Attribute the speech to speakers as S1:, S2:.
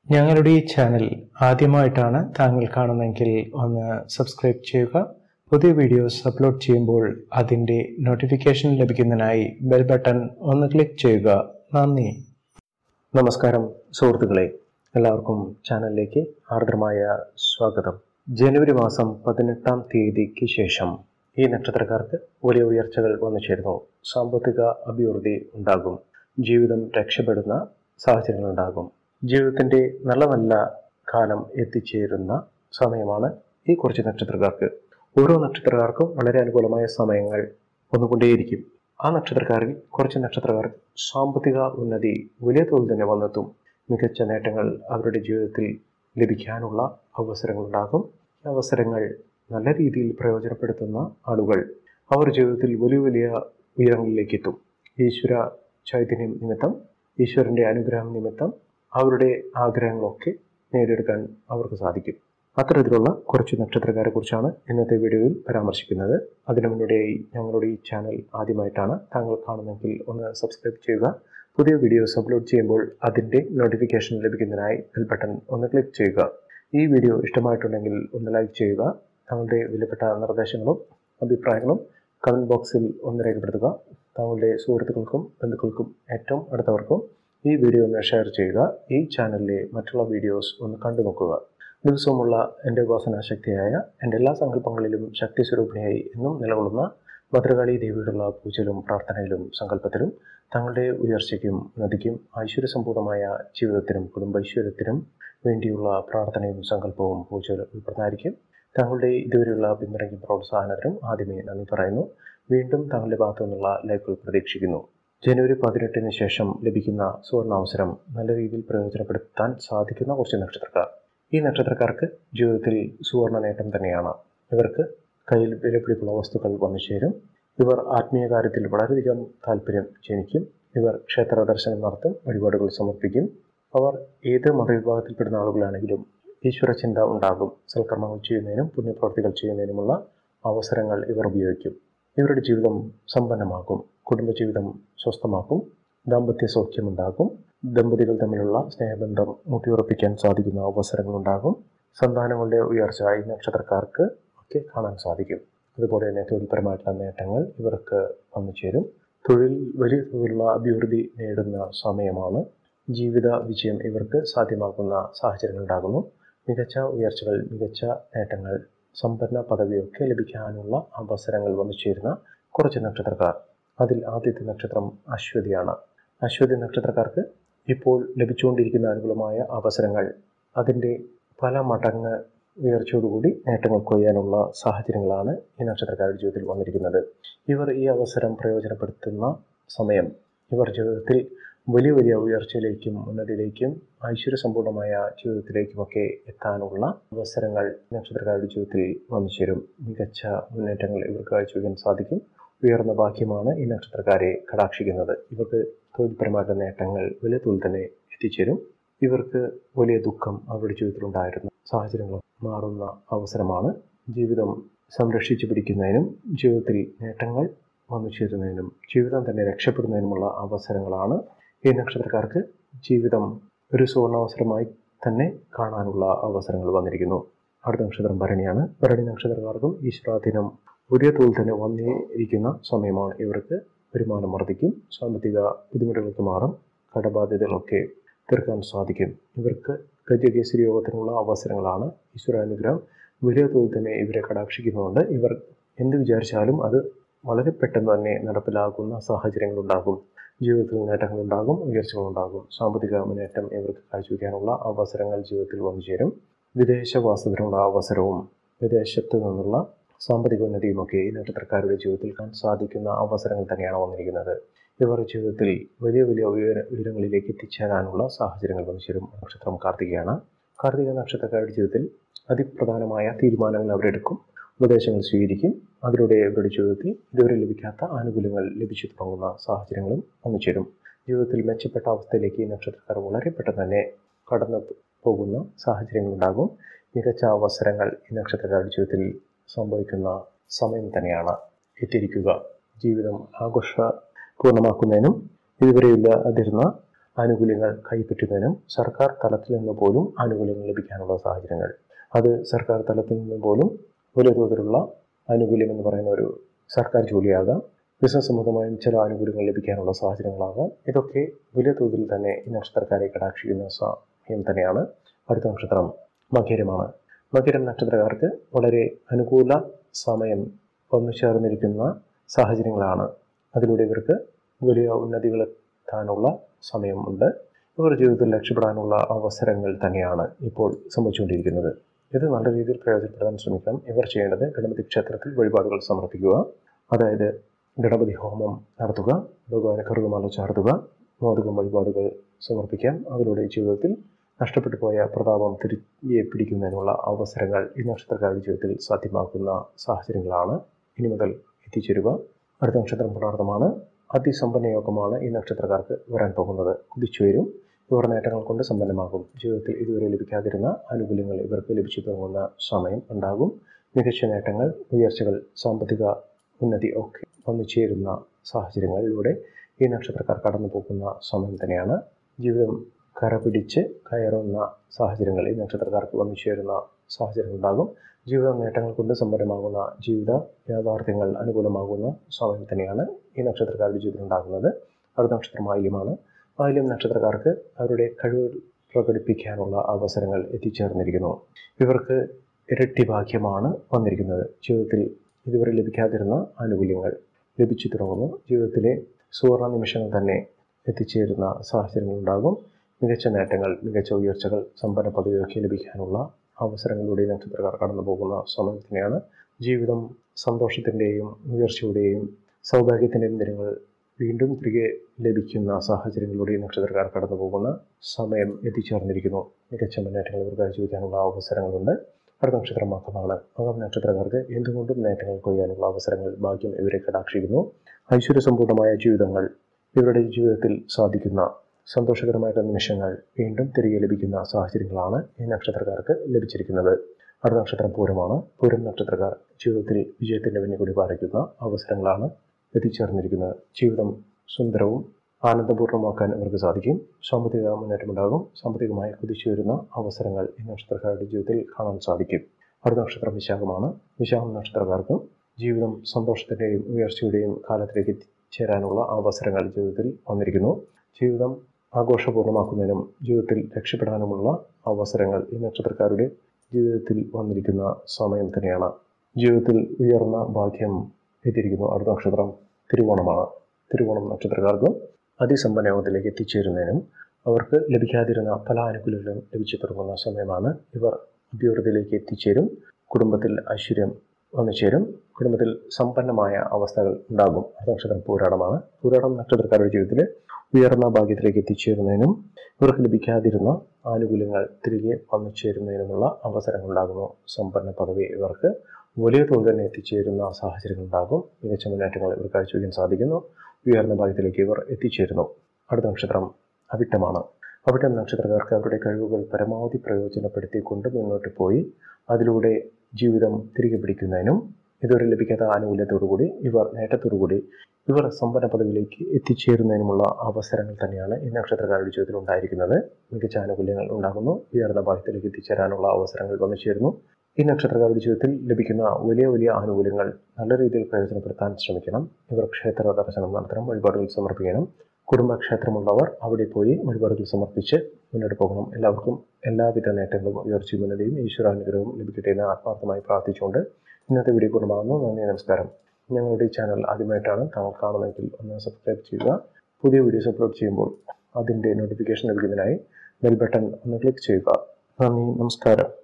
S1: ഞങ്ങളുടെ ഈ ചാനൽ ആദ്യമായിട്ടാണ് താങ്കൾ കാണുന്നതെങ്കിൽ ഒന്ന് സബ്സ്ക്രൈബ് ചെയ്യുക പുതിയ വീഡിയോസ് അപ്ലോഡ് ചെയ്യുമ്പോൾ അതിൻ്റെ നോട്ടിഫിക്കേഷൻ ലഭിക്കുന്നതിനായി ബെൽ ബട്ടൺ ഒന്ന് ക്ലിക്ക് ചെയ്യുക നന്ദി നമസ്കാരം സുഹൃത്തുക്കളെ എല്ലാവർക്കും ചാനലിലേക്ക് ആർദ്രമായ സ്വാഗതം ജനുവരി മാസം പതിനെട്ടാം തീയതിക്ക് ശേഷം ഈ നക്ഷത്രക്കാർക്ക് വലിയ ഉയർച്ചകൾ വന്നു ചേരുന്നു സാമ്പത്തിക അഭിവൃദ്ധി ഉണ്ടാകും ജീവിതം രക്ഷപ്പെടുന്ന സാഹചര്യങ്ങളുണ്ടാകും ജീവിതത്തിൻ്റെ നല്ല നല്ല കാലം എത്തിച്ചേരുന്ന സമയമാണ് ഈ കുറച്ച് നക്ഷത്രക്കാർക്ക് ഓരോ നക്ഷത്രക്കാർക്കും വളരെ അനുകൂലമായ സമയങ്ങൾ വന്നുകൊണ്ടേയിരിക്കും ആ നക്ഷത്രക്കാരിൽ കുറച്ച് നക്ഷത്രക്കാർ സാമ്പത്തിക ഉന്നതി വലിയ തോതിൽ തന്നെ വന്നെത്തും മികച്ച നേട്ടങ്ങൾ അവരുടെ ജീവിതത്തിൽ ലഭിക്കാനുള്ള അവസരങ്ങളുണ്ടാകും ഈ അവസരങ്ങൾ നല്ല രീതിയിൽ പ്രയോജനപ്പെടുത്തുന്ന ആളുകൾ അവർ ജീവിതത്തിൽ വലിയ വലിയ ഉയരങ്ങളിലേക്ക് എത്തും ഈശ്വര ചൈതന്യം നിമിത്തം ഈശ്വരൻ്റെ അനുഗ്രഹം നിമിത്തം അവരുടെ ആഗ്രഹങ്ങളൊക്കെ നേടിയെടുക്കാൻ അവർക്ക് സാധിക്കും അത്തരത്തിലുള്ള കുറച്ച് നക്ഷത്രക്കാരെ കുറിച്ചാണ് ഇന്നത്തെ വീഡിയോയിൽ പരാമർശിക്കുന്നത് അതിനു മുന്നോടിയായി ഞങ്ങളുടെ ഈ ചാനൽ ആദ്യമായിട്ടാണ് താങ്കൾ കാണുന്നതെങ്കിൽ ഒന്ന് സബ്സ്ക്രൈബ് ചെയ്യുക പുതിയ വീഡിയോസ് അപ്ലോഡ് ചെയ്യുമ്പോൾ അതിൻ്റെ നോട്ടിഫിക്കേഷൻ ലഭിക്കുന്നതിനായി ബെൽ ബട്ടൺ ഒന്ന് ക്ലിക്ക് ചെയ്യുക ഈ വീഡിയോ ഇഷ്ടമായിട്ടുണ്ടെങ്കിൽ ഒന്ന് ലൈക്ക് ചെയ്യുക താങ്കളുടെ വിലപ്പെട്ട നിർദ്ദേശങ്ങളും അഭിപ്രായങ്ങളും കമൻറ്റ് ബോക്സിൽ ഒന്ന് രേഖപ്പെടുത്തുക താങ്കളുടെ സുഹൃത്തുക്കൾക്കും ബന്ധുക്കൾക്കും ഏറ്റവും അടുത്തവർക്കും ഈ വീഡിയോ ഒന്ന് ഷെയർ ചെയ്യുക ഈ ചാനലിലെ മറ്റുള്ള വീഡിയോസ് ഒന്ന് കണ്ടു നോക്കുക ദിവസവുമുള്ള എൻ്റെ ഉപാസനാശക്തിയായ എൻ്റെ എല്ലാ സങ്കല്പങ്ങളിലും ശക്തി സ്വരൂപിണിയായി എന്നും നിലകൊള്ളുന്ന ഭദ്രകാളി ദേവിയോടുള്ള പൂജയിലും പ്രാർത്ഥനയിലും സങ്കല്പത്തിലും തങ്ങളുടെ ഉയർച്ചയ്ക്കും നദിക്കും ഐശ്വര്യസമ്പൂർണമായ ജീവിതത്തിനും കുടുംബൈശ്വര്യത്തിനും വേണ്ടിയുള്ള പ്രാർത്ഥനയും സങ്കല്പവും പൂജയിലും ഉൾപ്പെടുന്നതായിരിക്കും താങ്കളുടെ ഇതുവരെയുള്ള പിന്തുണയ്ക്കും പ്രോത്സാഹനത്തിനും ആദ്യമേ നന്ദി പറയുന്നു വീണ്ടും താങ്കളുടെ ഭാഗത്തു നിന്നുള്ള ലൈക്കുകൾ പ്രതീക്ഷിക്കുന്നു ജനുവരി പതിനെട്ടിന് ശേഷം ലഭിക്കുന്ന സുവർണാവസരം നല്ല രീതിയിൽ പ്രയോജനപ്പെടുത്താൻ സാധിക്കുന്ന കുറച്ച് നക്ഷത്രക്കാർ ഈ നക്ഷത്രക്കാർക്ക് ജീവിതത്തിൽ സുവർണ നേട്ടം തന്നെയാണ് ഇവർക്ക് കയ്യിൽ വിലപിടിപ്പുള്ള വസ്തുക്കൾ വന്നു ചേരും ഇവർ ആത്മീയ കാര്യത്തിൽ വളരെയധികം താല്പര്യം ജനിക്കും ഇവർ ക്ഷേത്ര ദർശനം നടത്തും വഴിപാടുകൾ സമർപ്പിക്കും അവർ ഏത് മതവിഭാഗത്തിൽപ്പെടുന്ന ആളുകളാണെങ്കിലും ഈശ്വര ചിന്ത ഉണ്ടാകും സൽക്കർമ്മങ്ങൾ ചെയ്യുന്നതിനും പുണ്യപ്രവർത്തികൾ ചെയ്യുന്നതിനുമുള്ള അവസരങ്ങൾ ഇവർ ഉപയോഗിക്കും ഇവരുടെ ജീവിതം സമ്പന്നമാക്കും കുടുംബജീവിതം സ്വസ്ഥമാക്കും ദാമ്പത്യ സൗഖ്യമുണ്ടാകും ദമ്പതികൾ തമ്മിലുള്ള സ്നേഹബന്ധം മുട്ടിയുറപ്പിക്കാൻ സാധിക്കുന്ന അവസരങ്ങളുണ്ടാകും സന്താനങ്ങളുടെ ഉയർച്ച ഈ നക്ഷത്രക്കാർക്ക് ഒക്കെ കാണാൻ സാധിക്കും അതുപോലെ തന്നെ തൊഴിൽപരമായിട്ടുള്ള നേട്ടങ്ങൾ ഇവർക്ക് വന്നു ചേരും തൊഴിൽ വലിയ തോതിലുള്ള അഭിവൃദ്ധി നേടുന്ന സമയമാണ് ജീവിത വിജയം ഇവർക്ക് സാധ്യമാക്കുന്ന സാഹചര്യങ്ങളുണ്ടാകുന്നു മികച്ച ഉയർച്ചകൾ മികച്ച നേട്ടങ്ങൾ സമ്പന്ന പദവിയൊക്കെ ലഭിക്കാനുള്ള അവസരങ്ങൾ വന്നു ചേരുന്ന കുറച്ച് നക്ഷത്രക്കാർ അതിൽ ആദ്യത്തെ നക്ഷത്രം അശ്വതിയാണ് അശ്വതി നക്ഷത്രക്കാർക്ക് ഇപ്പോൾ ലഭിച്ചുകൊണ്ടിരിക്കുന്ന അനുകൂലമായ അവസരങ്ങൾ അതിൻ്റെ പല മടങ്ങ് ഉയർച്ചയോടുകൂടി നേട്ടങ്ങൾ കൊയ്യാനുള്ള സാഹചര്യങ്ങളാണ് ഈ നക്ഷത്രക്കാരുടെ ജീവിതത്തിൽ വന്നിരിക്കുന്നത് ഇവർ ഈ അവസരം പ്രയോജനപ്പെടുത്തുന്ന സമയം ഇവർ ജീവിതത്തിൽ വലിയ വലിയ ഉയർച്ചയിലേക്കും ഉന്നതിയിലേക്കും ഐശ്വര്യസമ്പൂർണമായ ജീവിതത്തിലേക്കുമൊക്കെ എത്താനുള്ള അവസരങ്ങൾ നക്ഷത്രക്കാരുടെ ജീവിതത്തിൽ വന്നു ചേരും മികച്ച മുന്നേറ്റങ്ങൾ ഇവർക്ക് കാഴ്ചവെക്കാൻ സാധിക്കും ഉയർന്ന ഭാഗ്യമാണ് ഈ നക്ഷത്രക്കാരെ കടാക്ഷിക്കുന്നത് ഇവർക്ക് തൊഴിൽപരമായിട്ടുള്ള നേട്ടങ്ങൾ വലിയ തോതിൽ തന്നെ എത്തിച്ചേരും ഇവർക്ക് വലിയ ദുഃഖം അവരുടെ ജീവിതത്തിലുണ്ടായിരുന്ന സാഹചര്യങ്ങൾ മാറുന്ന അവസരമാണ് ജീവിതം സംരക്ഷിച്ചു പിടിക്കുന്നതിനും ജീവിതത്തിൽ നേട്ടങ്ങൾ വന്നു ചേരുന്നതിനും ജീവിതം തന്നെ രക്ഷപ്പെടുന്നതിനുമുള്ള അവസരങ്ങളാണ് ഈ നക്ഷത്രക്കാർക്ക് ജീവിതം ഒരു സുവർണാവസരമായി തന്നെ കാണാനുള്ള അവസരങ്ങൾ വന്നിരിക്കുന്നു അടുത്ത നക്ഷത്രം ഭരണിയാണ് ഭരണി നക്ഷത്രക്കാർക്കും ഈശ്വരാധീനം പുതിയ തോതിൽ തന്നെ വന്നിരിക്കുന്ന സമയമാണ് ഇവർക്ക് വരുമാനം വർദ്ധിക്കും സാമ്പത്തിക ബുദ്ധിമുട്ടുകൾക്ക് മാറും കടബാധ്യതകളൊക്കെ തീർക്കാൻ സാധിക്കും ഇവർക്ക് ഗജകേസരി യോഗത്തിനുള്ള അവസരങ്ങളാണ് ഈശ്വരാനുഗ്രഹം വലിയ തോതിൽ തന്നെ ഇവരെ കടാക്ഷിക്കുന്നുണ്ട് ഇവർ എന്ത് വിചാരിച്ചാലും അത് വളരെ പെട്ടെന്ന് തന്നെ നടപ്പിലാകുന്ന സാഹചര്യങ്ങളുണ്ടാകും ജീവിതത്തിൽ നേട്ടങ്ങളുണ്ടാകും ഉയർച്ചകളുണ്ടാകും സാമ്പത്തിക മുന്നേറ്റം ഇവർക്ക് കാഴ്ചവെക്കാനുള്ള അവസരങ്ങൾ ജീവിതത്തിൽ വന്നു ചേരും വിദേശവാസത്തിനുള്ള അവസരവും വിദേശത്ത് നിന്നുള്ള സാമ്പത്തിക ഉന്നതിയുമൊക്കെ ഈ നക്ഷത്രക്കാരുടെ ജീവിതത്തിൽ കാണാൻ സാധിക്കുന്ന അവസരങ്ങൾ തന്നെയാണ് വന്നിരിക്കുന്നത് ഇവർ ജീവിതത്തിൽ വലിയ വലിയ ഉയര ഉയരങ്ങളിലേക്ക് എത്തിച്ചേരാനുള്ള സാഹചര്യങ്ങൾ വന്നു ചേരും നക്ഷത്രം കാർത്തികയാണ് കാർത്തിക നക്ഷത്രക്കാരുടെ ജീവിതത്തിൽ അതിപ്രധാനമായ തീരുമാനങ്ങൾ അവരെടുക്കും ഉപദേശങ്ങൾ സ്വീകരിക്കും അതിലൂടെ അവരുടെ ജീവിതത്തിൽ ഇതുവരെ ലഭിക്കാത്ത ആനുകൂല്യങ്ങൾ ലഭിച്ചു തുടങ്ങുന്ന സാഹചര്യങ്ങളും വന്നു ചേരും ജീവിതത്തിൽ മെച്ചപ്പെട്ട അവസ്ഥയിലേക്ക് ഈ നക്ഷത്രക്കാർ വളരെ പെട്ടെന്ന് തന്നെ കടന്നു പോകുന്ന സാഹചര്യങ്ങളുണ്ടാകും മികച്ച അവസരങ്ങൾ ഈ നക്ഷത്രക്കാരുടെ ജീവിതത്തിൽ സംഭവിക്കുന്ന സമയം തന്നെയാണ് എത്തിയിരിക്കുക ജീവിതം ആഘോഷ പൂർണ്ണമാക്കുന്നതിനും ഇതുവരെയില്ലാതിരുന്ന ആനുകൂല്യങ്ങൾ കൈപ്പറ്റുന്നതിനും സർക്കാർ തലത്തിൽ നിന്ന് പോലും ആനുകൂല്യങ്ങൾ ലഭിക്കാനുള്ള സാഹചര്യങ്ങൾ അത് സർക്കാർ തലത്തിൽ നിന്ന് പോലും വലിയ തോതിലുള്ള ആനുകൂല്യം എന്ന് പറയുന്ന ഒരു സർക്കാർ ജോലിയാകാം ബിസിനസ് സംബന്ധമായും ചില ആനുകൂല്യങ്ങൾ ലഭിക്കാനുള്ള സാഹചര്യങ്ങളാകാം ഇതൊക്കെ വലിയ തോതിൽ തന്നെ ഈ നക്ഷത്രക്കാരെ കടാക്ഷിക്കുന്ന സമയം തന്നെയാണ് അടുത്ത നക്ഷത്രം മകരമാണ് മകരം നക്ഷത്രക്കാർക്ക് വളരെ അനുകൂല സമയം വന്നു ചേർന്നിരിക്കുന്ന സാഹചര്യങ്ങളാണ് അതിലൂടെ ഇവർക്ക് വലിയ ഉന്നതികളെത്താനുള്ള സമയമുണ്ട് ഇവർ ജീവിതത്തിൽ രക്ഷപ്പെടാനുള്ള അവസരങ്ങൾ തന്നെയാണ് ഇപ്പോൾ സംഭവിച്ചുകൊണ്ടിരിക്കുന്നത് ഇത് നല്ല രീതിയിൽ പ്രയോജനപ്പെടുത്താൻ ശ്രമിക്കണം ഇവർ ചെയ്യേണ്ടത് ഗണപതി ക്ഷേത്രത്തിൽ വഴിപാടുകൾ സമർപ്പിക്കുക അതായത് ഗണപതി ഹോമം നടത്തുക ഭഗവാനെ കറുകമാല ചാർത്തുക മോദകം വഴിപാടുകൾ സമർപ്പിക്കാം അതിലൂടെ ജീവിതത്തിൽ നഷ്ടപ്പെട്ടു പോയ പ്രതാപം തിരികെ പിടിക്കുന്നതിനുള്ള അവസരങ്ങൾ ഈ നക്ഷത്രക്കാരുടെ ജീവിതത്തിൽ സാധ്യമാക്കുന്ന സാഹചര്യങ്ങളാണ് ഇനി മുതൽ എത്തിച്ചേരുക അടുത്ത നക്ഷത്രം പുണർത്തമാണ് അതിസമ്പന്ന യോഗമാണ് ഈ നക്ഷത്രക്കാർക്ക് വരാൻ പോകുന്നത് കുതിച്ചുവരും ഇവർ നേട്ടങ്ങൾ കൊണ്ട് സമ്പന്നമാകും ജീവിതത്തിൽ ഇതുവരെ ലഭിക്കാതിരുന്ന ആനുകൂല്യങ്ങൾ ഇവർക്ക് ലഭിച്ചു തുടങ്ങുന്ന സമയം ഉണ്ടാകും മികച്ച നേട്ടങ്ങൾ ഉയർച്ചകൾ സാമ്പത്തിക ഉന്നതി ഒക്കെ വന്നു ചേരുന്ന സാഹചര്യങ്ങളിലൂടെ ഈ നക്ഷത്രക്കാർ കടന്നു പോകുന്ന സമയം തന്നെയാണ് ജീവിതം കരപിടിച്ച് കയറുന്ന സാഹചര്യങ്ങൾ ഈ നക്ഷത്രക്കാർക്ക് വന്നു ചേരുന്ന സാഹചര്യങ്ങൾ ഉണ്ടാകും ജീവിത നേട്ടങ്ങൾ കൊണ്ട് സമ്പന്നമാകുന്ന ജീവിത യാഥാർത്ഥ്യങ്ങൾ അനുകൂലമാകുന്ന സമയം തന്നെയാണ് ഈ നക്ഷത്രക്കാരുടെ ജീവിതത്തിൽ ഉണ്ടാകുന്നത് അടുത്ത നക്ഷത്രം ആയില്യമാണ് ആയില്യം നക്ഷത്രക്കാർക്ക് അവരുടെ കഴിവ് പ്രകടിപ്പിക്കാനുള്ള അവസരങ്ങൾ എത്തിച്ചേർന്നിരിക്കുന്നു ഇവർക്ക് ഇരട്ടി ഭാഗ്യമാണ് വന്നിരിക്കുന്നത് ജീവിതത്തിൽ ഇതുവരെ ലഭിക്കാതിരുന്ന ആനുകൂല്യങ്ങൾ ലഭിച്ചു തുടങ്ങുന്നു ജീവിതത്തിലെ സുവർണ നിമിഷങ്ങൾ തന്നെ എത്തിച്ചേരുന്ന സാഹചര്യങ്ങളുണ്ടാകും മികച്ച നേട്ടങ്ങൾ മികച്ച ഉയർച്ചകൾ സമ്പന്ന പദവിയൊക്കെ ലഭിക്കാനുള്ള അവസരങ്ങളിലൂടെ നക്ഷത്രക്കാർ കടന്നു പോകുന്ന സമയം തന്നെയാണ് ജീവിതം സന്തോഷത്തിൻ്റെയും ഉയർച്ചയുടെയും സൗഭാഗ്യത്തിൻ്റെയും ദിനങ്ങൾ വീണ്ടും തിരികെ ലഭിക്കുന്ന സാഹചര്യങ്ങളിലൂടെ നക്ഷത്രക്കാർ കടന്നു പോകുന്ന സമയം എത്തിച്ചേർന്നിരിക്കുന്നു മികച്ച മുന്നേറ്റങ്ങൾ ഇവർ കാഴ്ചവെക്കാനുള്ള അവസരങ്ങളുണ്ട് അടുത്ത നക്ഷത്രം മകമാണ് മകം നക്ഷത്രക്കാർക്ക് എന്തുകൊണ്ടും നേട്ടങ്ങൾ കൊയ്യാനുള്ള അവസരങ്ങൾ ഭാഗ്യം ഇവരെ കടാക്ഷിക്കുന്നു ഐശ്വര്യസമ്പൂർണമായ ജീവിതങ്ങൾ ഇവരുടെ ജീവിതത്തിൽ സാധിക്കുന്ന സന്തോഷകരമായിട്ടുള്ള നിമിഷങ്ങൾ വീണ്ടും തിരികെ ലഭിക്കുന്ന സാഹചര്യങ്ങളാണ് ഈ നക്ഷത്രക്കാർക്ക് ലഭിച്ചിരിക്കുന്നത് അടുത്ത നക്ഷത്രം പൂരമാണ് പൂരം നക്ഷത്രക്കാർ ജീവിതത്തിൽ വിജയത്തിൻ്റെ വെന്നിക്കൂടി പാലിക്കുന്ന അവസരങ്ങളാണ് എത്തിച്ചേർന്നിരിക്കുന്നത് ജീവിതം സുന്ദരവും ആനന്ദപൂർണ്ണമാക്കാൻ ഇവർക്ക് സാധിക്കും സാമ്പത്തിക മുന്നേറ്റമുണ്ടാകും സാമ്പത്തികമായി കുതിച്ചു വരുന്ന അവസരങ്ങൾ ഈ നക്ഷത്രക്കാരുടെ ജീവിതത്തിൽ കാണാൻ സാധിക്കും അടുത്ത നക്ഷത്രം വിശാഖമാണ് വിശാഖം നക്ഷത്രക്കാർക്കും ജീവിതം സന്തോഷത്തിൻ്റെയും ഉയർച്ചയുടെയും കാലത്തിലേക്ക് എത്തിച്ചേരാനുള്ള അവസരങ്ങൾ ജീവിതത്തിൽ വന്നിരിക്കുന്നു ജീവിതം ആഘോഷപൂർണ്ണമാക്കുന്നതിനും ജീവിതത്തിൽ രക്ഷപ്പെടാനുമുള്ള അവസരങ്ങൾ ഈ നക്ഷത്രക്കാരുടെ ജീവിതത്തിൽ വന്നിരിക്കുന്ന സമയം തന്നെയാണ് ജീവിതത്തിൽ ഉയർന്ന ഭാഗ്യം എത്തിയിരിക്കുന്നു അടുത്ത നക്ഷത്രം തിരുവോണമാണ് തിരുവോണം നക്ഷത്രക്കാർക്കും അതിസമ്പന്നയോഗത്തിലേക്ക് എത്തിച്ചേരുന്നതിനും അവർക്ക് ലഭിക്കാതിരുന്ന പല ആനുകൂല്യങ്ങളും ലഭിച്ചു തുടങ്ങുന്ന സമയമാണ് ഇവർ അഭിവൃദ്ധിയിലേക്ക് എത്തിച്ചേരും കുടുംബത്തിൽ ഐശ്വര്യം വന്നു ചേരും കുടുംബത്തിൽ സമ്പന്നമായ അവസ്ഥകൾ ഉണ്ടാകും അടുത്ത നക്ഷത്രം പൂരാടമാണ് പൂരാടം നക്ഷത്രക്കാരുടെ ജീവിതത്തിൽ ഉയർന്ന ഭാഗ്യത്തിലേക്ക് എത്തിച്ചേരുന്നതിനും ഇവർക്ക് ലഭിക്കാതിരുന്ന ആനുകൂല്യങ്ങൾ തിരികെ വന്നു ചേരുന്നതിനുമുള്ള അവസരങ്ങൾ ഉണ്ടാകുന്നു സമ്പന്ന പദവി ഇവർക്ക് വലിയ തോതിൽ തന്നെ എത്തിച്ചേരുന്ന സാഹചര്യങ്ങൾ ഉണ്ടാകും മികച്ച മുന്നേറ്റങ്ങൾ ഇവർ കാഴ്ചവെക്കാൻ സാധിക്കുന്നു ഉയർന്ന ഭാഗ്യത്തിലേക്ക് ഇവർ എത്തിച്ചേരുന്നു അടുത്ത നക്ഷത്രം അവിട്ടമാണ് അവിട്ടം നക്ഷത്രക്കാർക്ക് അവരുടെ കഴിവുകൾ പരമാവധി പ്രയോജനപ്പെടുത്തിക്കൊണ്ട് മുന്നോട്ട് പോയി അതിലൂടെ ജീവിതം തിരികെ പിടിക്കുന്നതിനും ഇതുവരെ ലഭിക്കാത്ത ആനുകൂല്യത്തോടുകൂടി ഇവർ നേട്ടത്തോടുകൂടി ഇവർ സമ്പന്ന പദവിയിലേക്ക് എത്തിച്ചേരുന്നതിനുമുള്ള അവസരങ്ങൾ തന്നെയാണ് ഈ നക്ഷത്രക്കാരുടെ ജീവിതത്തിൽ ഉണ്ടായിരിക്കുന്നത് മികച്ച ആനുകൂല്യങ്ങൾ ഉണ്ടാകുന്നു ഉയർന്ന ഭാഗ്യത്തിലേക്ക് എത്തിച്ചേരാനുള്ള അവസരങ്ങൾ വന്നു ചേരുന്നു ഈ നക്ഷത്രക്കാരുടെ ജീവിതത്തിൽ ലഭിക്കുന്ന വലിയ വലിയ ആനുകൂല്യങ്ങൾ നല്ല രീതിയിൽ പ്രയോജനപ്പെടുത്താൻ ശ്രമിക്കണം ഇവർ ക്ഷേത്ര ദർശനം നടത്തണം വഴിപാടുകൾ സമർപ്പിക്കണം കുടുംബക്ഷേത്രമുള്ളവർ അവിടെ പോയി വഴിപാടുകൾ സമർപ്പിച്ച് മുന്നോട്ട് പോകണം എല്ലാവർക്കും എല്ലാവിധ നേട്ടങ്ങളും ഉയർച്ചയും ഉന്നതിയും ഈശ്വരാനുഗ്രഹവും ലഭിക്കട്ടെ എന്ന് ആത്മാർത്ഥമായി പ്രാർത്ഥിച്ചുകൊണ്ട് ഇന്നത്തെ വീഡിയോ പൂർണ്ണമാകുന്നു നന്ദി നമസ്കാരം ഞങ്ങളുടെ ഈ ചാനൽ ആദ്യമായിട്ടാണ് താങ്കൾ കാണുന്നതെങ്കിൽ ഒന്ന് സബ്സ്ക്രൈബ് ചെയ്യുക പുതിയ വീഡിയോസ് അപ്ലോഡ് ചെയ്യുമ്പോൾ അതിൻ്റെ നോട്ടിഫിക്കേഷൻ ലഭിക്കുന്നതിനായി ബെൽ ബട്ടൺ ഒന്ന് ക്ലിക്ക് ചെയ്യുക നന്ദി നമസ്കാരം